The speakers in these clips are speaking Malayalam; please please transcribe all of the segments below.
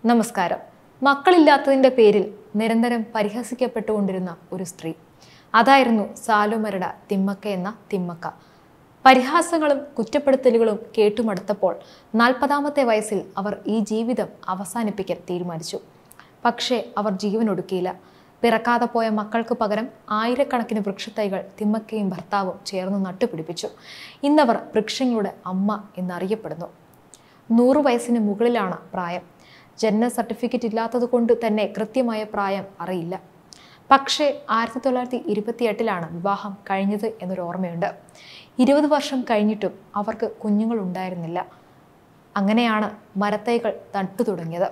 നമസ്കാരം മക്കളില്ലാത്തതിൻ്റെ പേരിൽ നിരന്തരം പരിഹസിക്കപ്പെട്ടുകൊണ്ടിരുന്ന ഒരു സ്ത്രീ അതായിരുന്നു സാലുമരട തിമ്മക്ക എന്ന തിമ്മക്ക പരിഹാസങ്ങളും കുറ്റപ്പെടുത്തലുകളും കേട്ടുമടുത്തപ്പോൾ നാൽപ്പതാമത്തെ വയസ്സിൽ അവർ ഈ ജീവിതം അവസാനിപ്പിക്കാൻ തീരുമാനിച്ചു പക്ഷേ അവർ ജീവനൊടുക്കിയില്ല പിറക്കാതെ പോയ മക്കൾക്ക് പകരം ആയിരക്കണക്കിന് വൃക്ഷത്തൈകൾ തിമ്മക്കയും ഭർത്താവും ചേർന്ന് നട്ടുപിടിപ്പിച്ചു ഇന്നവർ വൃക്ഷങ്ങളുടെ അമ്മ എന്നറിയപ്പെടുന്നു നൂറ് വയസ്സിന് മുകളിലാണ് പ്രായം ജനന സർട്ടിഫിക്കറ്റ് ഇല്ലാത്തത് കൊണ്ട് തന്നെ കൃത്യമായ പ്രായം അറിയില്ല പക്ഷേ ആയിരത്തി തൊള്ളായിരത്തി ഇരുപത്തിയെട്ടിലാണ് വിവാഹം കഴിഞ്ഞത് എന്നൊരു ഓർമ്മയുണ്ട് ഇരുപത് വർഷം കഴിഞ്ഞിട്ടും അവർക്ക് കുഞ്ഞുങ്ങൾ ഉണ്ടായിരുന്നില്ല അങ്ങനെയാണ് മരത്തൈകൾ നട്ടു തുടങ്ങിയത്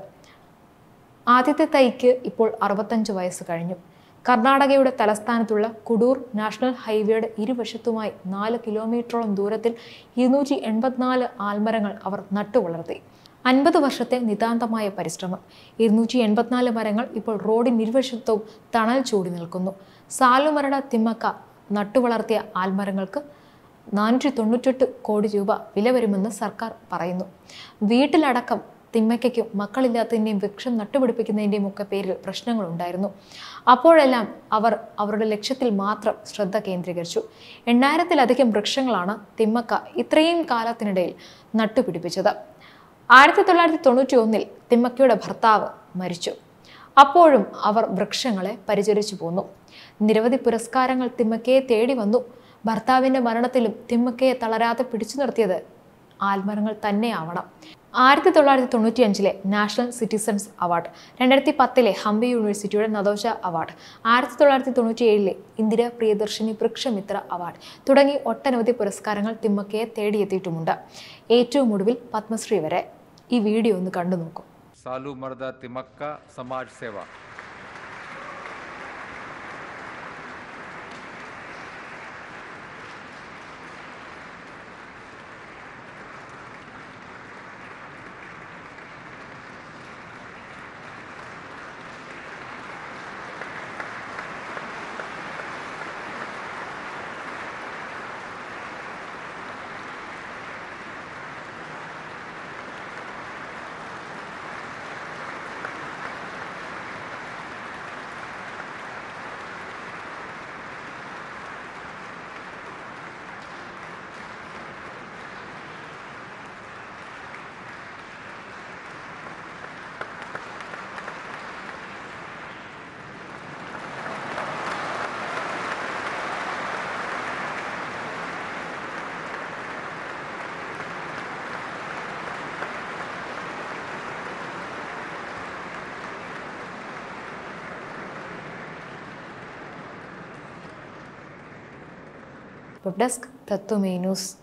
ആദ്യത്തെ തൈക്ക് ഇപ്പോൾ അറുപത്തഞ്ച് വയസ്സ് കഴിഞ്ഞു കർണാടകയുടെ തലസ്ഥാനത്തുള്ള കുടൂർ നാഷണൽ ഹൈവേയുടെ ഇരുവശത്തുമായി നാല് കിലോമീറ്ററോളം ദൂരത്തിൽ ഇരുന്നൂറ്റി എൺപത്തിനാല് ആൽമരങ്ങൾ അവർ നട്ടുവളർത്തി അൻപത് വർഷത്തെ നിതാന്തമായ പരിശ്രമം ഇരുന്നൂറ്റി എൺപത്തിനാല് മരങ്ങൾ ഇപ്പോൾ റോഡിന് ഇരുവശത്തും തണൽ ചൂടി നിൽക്കുന്നു സാലുമരട തിമ്മക്ക നട്ടുവളർത്തിയ ആൽമരങ്ങൾക്ക് നാനൂറ്റി തൊണ്ണൂറ്റെട്ട് കോടി രൂപ വില വരുമെന്ന് സർക്കാർ പറയുന്നു വീട്ടിലടക്കം തിമ്മയ്ക്കും മക്കളില്ലാത്തതിൻ്റെയും വൃക്ഷം നട്ടുപിടിപ്പിക്കുന്നതിൻ്റെയും ഒക്കെ പേരിൽ പ്രശ്നങ്ങളുണ്ടായിരുന്നു അപ്പോഴെല്ലാം അവർ അവരുടെ ലക്ഷ്യത്തിൽ മാത്രം ശ്രദ്ധ കേന്ദ്രീകരിച്ചു എണ്ണായിരത്തിലധികം വൃക്ഷങ്ങളാണ് തിമ്മക്ക ഇത്രയും കാലത്തിനിടയിൽ നട്ടുപിടിപ്പിച്ചത് ആയിരത്തി തൊള്ളായിരത്തി തൊണ്ണൂറ്റി ഒന്നിൽ തിമ്മക്കയുടെ ഭർത്താവ് മരിച്ചു അപ്പോഴും അവർ വൃക്ഷങ്ങളെ പരിചരിച്ചു പോന്നു നിരവധി പുരസ്കാരങ്ങൾ തിമ്മക്കയെ തേടി വന്നു ഭർത്താവിൻ്റെ മരണത്തിലും തിമ്മക്കയെ തളരാതെ പിടിച്ചു നിർത്തിയത് ആൽമരങ്ങൾ തന്നെയാവണം ആയിരത്തി തൊള്ളായിരത്തി തൊണ്ണൂറ്റി അഞ്ചിലെ നാഷണൽ സിറ്റിസൺസ് അവാർഡ് രണ്ടായിരത്തി പത്തിലെ ഹംപി യൂണിവേഴ്സിറ്റിയുടെ നദോഷ അവാർഡ് ആയിരത്തി തൊള്ളായിരത്തി തൊണ്ണൂറ്റി ഏഴിലെ ഇന്ദിര പ്രിയദർശിനി വൃക്ഷമിത്ര അവാർഡ് തുടങ്ങി ഒട്ടനവധി പുരസ്കാരങ്ങൾ തിമ്മക്കയെ തേടിയെത്തിയിട്ടുമുണ്ട് ഏറ്റവും ഒടുവിൽ പത്മശ്രീ വരെ ഈ വീഡിയോ ഒന്ന് കണ്ടു നോക്കൂ सालू मर्दा तिमक्का समाज सेवा വെബ് ഡെസ്ക് തത്വമേ ന്യൂസ്